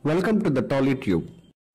Welcome to the TollyTube.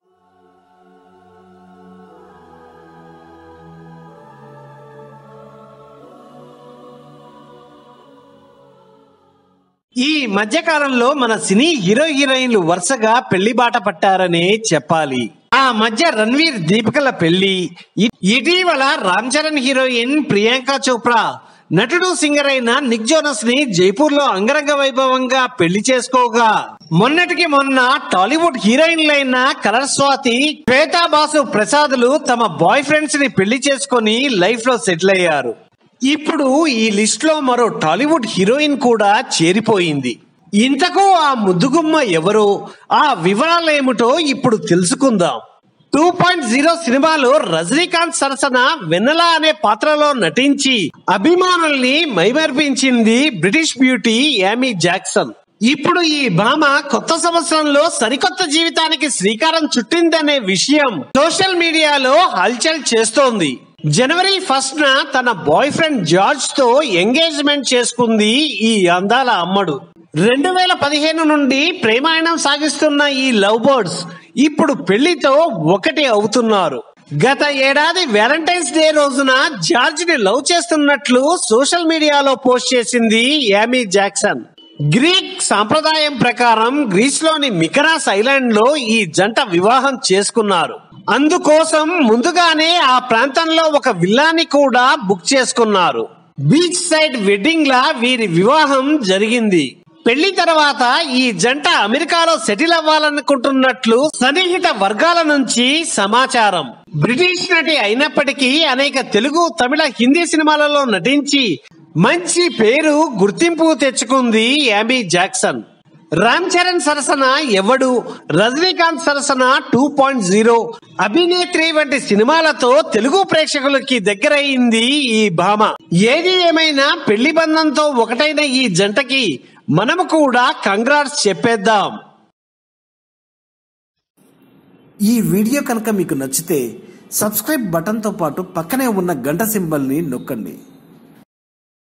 ఈ మధ్యకాలంలో మన సినీ హీరో హీరోయిన్లు వరుసగా పెళ్లి బాట పట్టారనే చెప్పాలి ఆ మధ్య రణ్వీర్ దీపికల పెళ్లి ఇ- ఇటీవల రామ్ చరణ్ హీరోయిన్ ప్రియాంక చోప్రా నటుడు సింగర్ అయిన నిక్ జోనస్ ని జైపూర్ లో అంగరంగ వైభవంగా పెళ్లి చేసుకోగా మొన్నటికి మొన్న టాలీవుడ్ హీరోయిన్లైన కలర్ స్వాతి శ్వేతా బాసు ప్రసాదులు తమ బాయ్ ఫ్రెండ్స్ ని పెళ్లి చేసుకొని లైఫ్ లో సెటిల్ అయ్యారు ఇప్పుడు ఈ లిస్ట్ లో మరో టాలీవుడ్ హీరోయిన్ కూడా చేరిపోయింది ఇంతకు ఆ ముద్దుగుమ్మ ఎవరో ఆ వివరాలేమిటో ఇప్పుడు తెలుసుకుందాం టూ పాయింట్ జీరో సినిమాలో రజనీకాంత్ సరసన వెన్నెల అనే పాత్రలో నటించి అభిమానుల్ని మైమర్పించింది బ్రిటిష్ బ్యూటీ యామీ జాక్సన్ ఇప్పుడు ఈ భామ కొత్త సంవత్సరంలో సరికొత్త జీవితానికి శ్రీకారం చుట్టిందనే విషయం సోషల్ మీడియాలో హల్చల్ చేస్తోంది జనవరి ఫస్ట్ న తన బాయ్ ఫ్రెండ్ జార్జ్ తో ఎంగేజ్మెంట్ చేసుకుంది ఈ అందాల అమ్మడు రెండు వేల పదిహేను నుండి ప్రేమాయణం సాగిస్తున్న ఈ లవ్ బర్డ్స్ ఇప్పుడు పెళ్లితో ఒకటి అవుతున్నారు గత ఏడాది వ్యాలంటైన్స్ డే రోజున జార్జ్ ని లవ్ చేస్తున్నట్లు సోషల్ మీడియాలో పోస్ట్ చేసింది యామీ జాక్సన్ గ్రీక్ సాంప్రదాయం ప్రకారం గ్రీస్ లోని మికరాస్ ఐలాండ్ లో ఈ జంట వివాహం చేసుకున్నారు అందుకోసం ముందుగానే ఆ ప్రాంతంలో ఒక విల్లాని కూడా బుక్ చేసుకున్నారు బీచ్ సైడ్ వెడ్డింగ్ లా వీరి వివాహం జరిగింది పెళ్లి తర్వాత ఈ జంట అమెరికాలో సెటిల్ అవ్వాలనుకుంటున్నట్లు సన్నిహిత వర్గాల నుంచి సమాచారం బ్రిటిష్ నటి అయినప్పటికీ అనేక తెలుగు తమిళ హిందీ సినిమాలలో నటించి మంచి పేరు గుర్తింపు తెచ్చుకుంది యామీ జాక్సన్ రామ్ చరణ్ సరసన ఎవడు రజనీకాంత్ సరసన టూ పాయింట్ జీరో అభినేత్రి వంటి సినిమాలతో తెలుగు ప్రేక్షకులకి దగ్గరైంది ఈ భామ ఏది ఏమైనా పెళ్లి బంధంతో ఒకటైన ఈ జంటకి మనము కూడా కంగ్రాట్స్ చెప్పేద్దాం ఈ వీడియో కనుక మీకు నచ్చితే సబ్స్క్రైబ్ బటన్తో పాటు పక్కనే ఉన్న గంట సింబల్ని నొక్కండి